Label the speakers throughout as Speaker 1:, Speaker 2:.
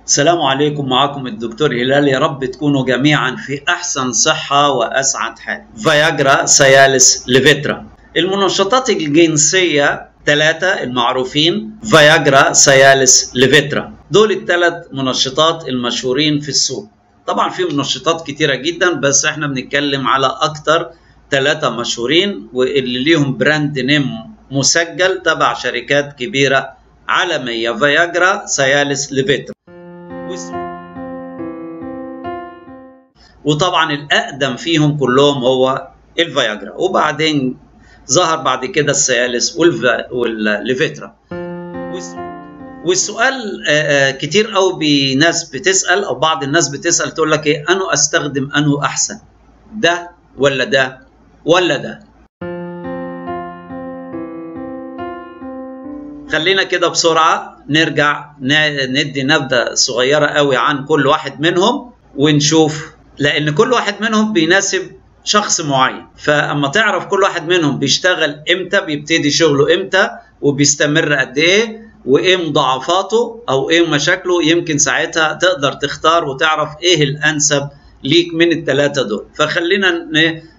Speaker 1: السلام عليكم معكم الدكتور هلال يا رب تكونوا جميعا في احسن صحه واسعد حال فياجرا سيالس ليفيترا المنشطات الجنسيه ثلاثة المعروفين فياجرا سيالس ليفيترا دول الثلاث منشطات المشهورين في السوق طبعا في منشطات كتيرة جدا بس احنا بنتكلم على اكتر ثلاثة مشهورين واللي ليهم براند نيم مسجل تبع شركات كبيرة عالمية فياجرا سيالس ليفيترا وطبعا الأقدم فيهم كلهم هو الفياجرا وبعدين ظهر بعد كده السيالس والليفيترا والسؤال كتير قوي ناس بتسأل أو بعض الناس بتسأل تقول لك إيه أنه أستخدم أنه أحسن ده ولا ده ولا ده خلينا كده بسرعة نرجع ندي نبذة صغيرة قوي عن كل واحد منهم ونشوف لأن كل واحد منهم بيناسب شخص معين فأما تعرف كل واحد منهم بيشتغل إمتى بيبتدي شغله إمتى وبيستمر قد إيه وإيه مضاعفاته أو إيه مشاكله يمكن ساعتها تقدر تختار وتعرف إيه الأنسب ليك من الثلاثة دول فخلينا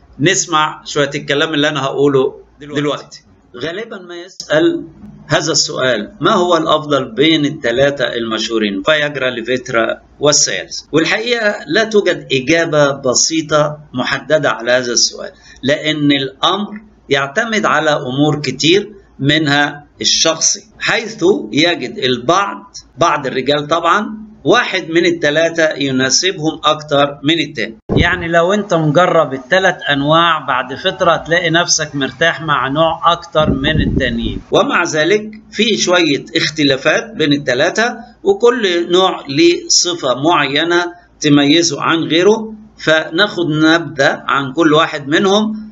Speaker 1: نسمع شوية الكلام اللي أنا هقوله دلوقتي, دلوقتي. غالبا ما يسأل هذا السؤال ما هو الأفضل بين الثلاثة المشهورين فياجرا ليفيترا والسيلز والحقيقة لا توجد إجابة بسيطة محددة على هذا السؤال لأن الأمر يعتمد على أمور كتير منها الشخصي حيث يجد البعض بعض الرجال طبعا واحد من الثلاثة يناسبهم أكتر من التاني يعني لو أنت مجرب الثلاث أنواع بعد فترة تلاقي نفسك مرتاح مع نوع أكتر من التانيين ومع ذلك في شوية اختلافات بين الثلاثة وكل نوع ليه صفة معينة تميزه عن غيره فناخد نبذة عن كل واحد منهم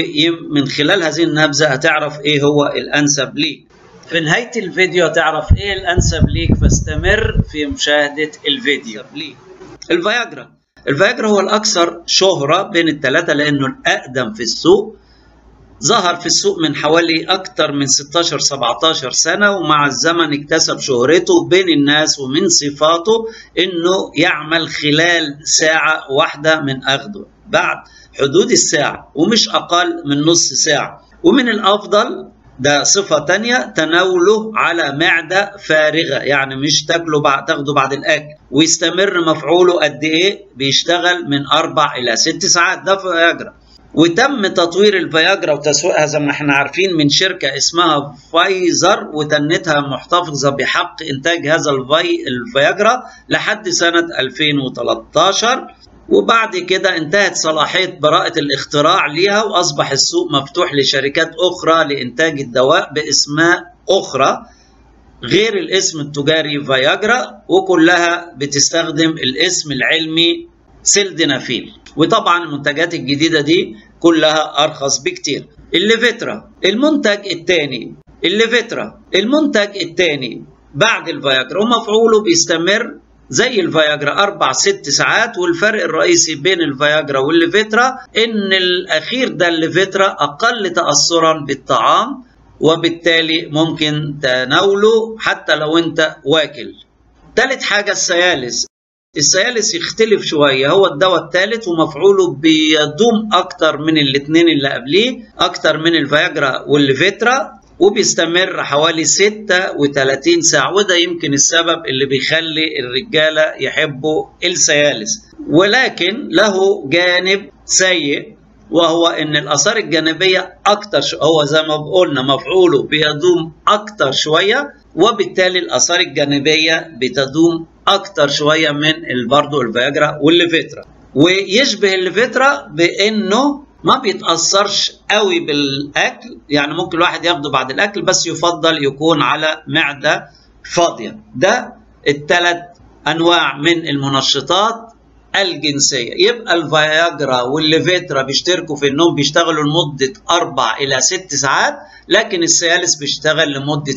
Speaker 1: ومن خلال هذه النبذة هتعرف إيه هو الأنسب ليك في نهاية الفيديو تعرف ايه الانسب ليك فاستمر في مشاهدة الفيديو ليه الفياجرا الفياجرا هو الاكثر شهرة بين الثلاثة لانه الاقدم في السوق ظهر في السوق من حوالي اكثر من 16 17 سنة ومع الزمن اكتسب شهرته بين الناس ومن صفاته انه يعمل خلال ساعة واحدة من اخذه بعد حدود الساعة ومش اقل من نص ساعة ومن الافضل ده صفة تانية تناوله على معدة فارغة يعني مش تاكله بعد تاخده بعد الأكل ويستمر مفعوله قد إيه بيشتغل من أربع إلى ست ساعات ده فياجرا وتم تطوير الفياجرا وتسويقها زي ما احنا عارفين من شركة اسمها فايزر وتنتها محتفظة بحق إنتاج هذا الفي الفياجرا لحد سنة 2013 وبعد كده انتهت صلاحية براءة الاختراع ليها وأصبح السوق مفتوح لشركات أخرى لإنتاج الدواء بأسماء أخرى غير الاسم التجاري فياجرا وكلها بتستخدم الاسم العلمي سيلدينافيل وطبعا المنتجات الجديدة دي كلها أرخص بكتير الليفيترا المنتج الثاني الليفيترا المنتج الثاني بعد الفياجرا ومفعوله بيستمر زي الفياجرا أربع ست ساعات والفرق الرئيسي بين الفياجرا والليفيترا إن الأخير ده الليفيترا أقل تأثرا بالطعام وبالتالي ممكن تناوله حتى لو أنت واكل. تالت حاجة السيالس السيالس يختلف شوية هو الدواء الثالث ومفعوله بيدوم أكتر من الاثنين اللي قبليه أكتر من الفياجرا والليفيترا وبيستمر حوالي 36 ساعة وده يمكن السبب اللي بيخلي الرجالة يحبوا السيالس ولكن له جانب سيء وهو ان الاثار الجانبيه اكتر هو زي ما قلنا مفعوله بيدوم اكتر شويه وبالتالي الاثار الجانبيه بتدوم اكتر شويه من برضه الفياجرا والليفيترا ويشبه الليفيترا بانه ما بيتأثرش قوي بالأكل يعني ممكن الواحد ياخده بعد الأكل بس يفضل يكون على معدة فاضية ده الثلاث أنواع من المنشطات الجنسية يبقى الفياجرا والليفيترا بيشتركوا في انهم بيشتغلوا لمدة أربع إلى ست ساعات لكن السيالس بيشتغل لمدة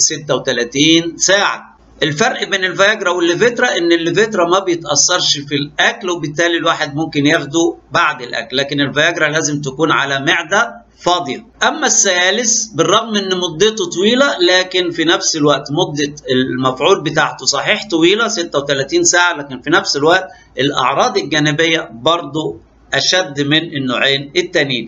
Speaker 1: 36 ساعة الفرق بين الفياجرا والليفيترا ان الليفيترا ما بيتاثرش في الاكل وبالتالي الواحد ممكن ياخده بعد الاكل لكن الفياجرا لازم تكون على معده فاضيه اما الثالث بالرغم ان مدته طويله لكن في نفس الوقت مده المفعول بتاعته صحيح طويله 36 ساعه لكن في نفس الوقت الاعراض الجانبيه برضو اشد من النوعين التانيين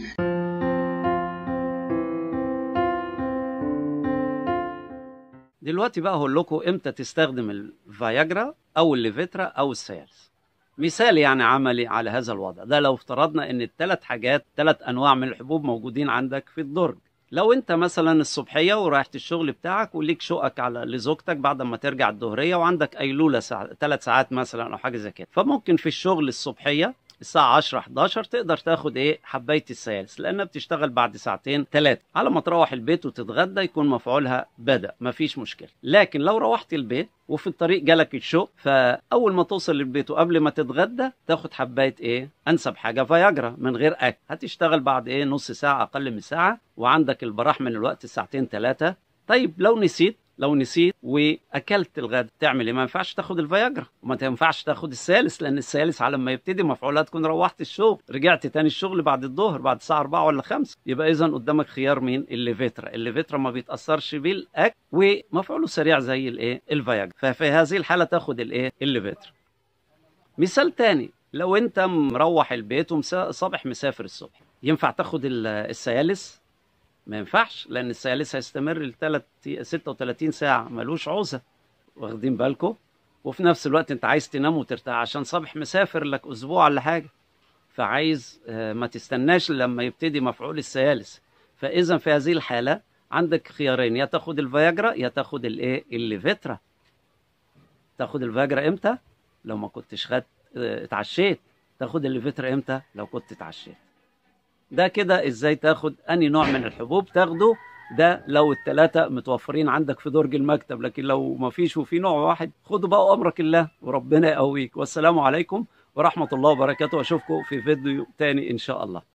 Speaker 2: دلوقتي بقى هقول لكم امتى تستخدم الفياجرا او الليفيترا او السيالس مثال يعني عملي على هذا الوضع ده لو افترضنا ان الثلاث حاجات ثلاث انواع من الحبوب موجودين عندك في الدرج لو انت مثلا الصبحيه ورايحت الشغل بتاعك وليك شقك على لزوجتك بعد ما ترجع الظهريه وعندك ايلوله ساعة ثلاث ساعات مثلا او حاجه زي كده فممكن في الشغل الصبحيه الساعة 10 11 تقدر تاخد ايه حباية السيالس لانها بتشتغل بعد ساعتين ثلاثة على ما تروح البيت وتتغدى يكون مفعولها بدأ مفيش مشكلة لكن لو روحت البيت وفي الطريق جالك الشوق فاول ما توصل للبيت وقبل ما تتغدى تاخد حبايه ايه انسب حاجه فياجرا من غير اكل هتشتغل بعد ايه نص ساعه اقل من ساعه وعندك البراح من الوقت ساعتين ثلاثه طيب لو نسيت لو نسيت واكلت الغد تعمل ايه ما ينفعش تاخد الفياجرا وما تنفعش تاخد الثالث لان الثالث على ما يبتدي مفعولها تكون روحت الشغل رجعت تاني الشغل بعد الظهر بعد الساعه 4 ولا 5 يبقى اذا قدامك خيار مين الليفيترا الليفيترا ما بيتاثرش بالاكل ومفعوله سريع زي الايه الفياجرا ففي هذه الحاله تاخد الايه الليفيترا مثال تاني لو انت مروح البيت وصبح مسافر الصبح ينفع تاخد السيالس ما ينفعش لان الثالث هيستمر لثلاث 36 ساعه ملوش عوزه واخدين بالكم وفي نفس الوقت انت عايز تنام وترتاح عشان صبح مسافر لك اسبوع ولا حاجه فعايز ما تستناش لما يبتدي مفعول الثالث فاذا في هذه الحاله عندك خيارين يا تاخد الفياجرا يا تاخد الايه الليفيترا تاخد الفياجرا امتى لو ما كنتش خدت اتعشيت تاخد الليفيترا امتى لو كنت اتعشيت ده كده ازاي تاخد اني نوع من الحبوب تاخده ده لو الثلاثة متوفرين عندك في درج المكتب لكن لو ما فيش وفي نوع واحد خدوا بقى أمرك الله وربنا يقويك والسلام عليكم ورحمة الله وبركاته وأشوفكم في فيديو تاني إن شاء الله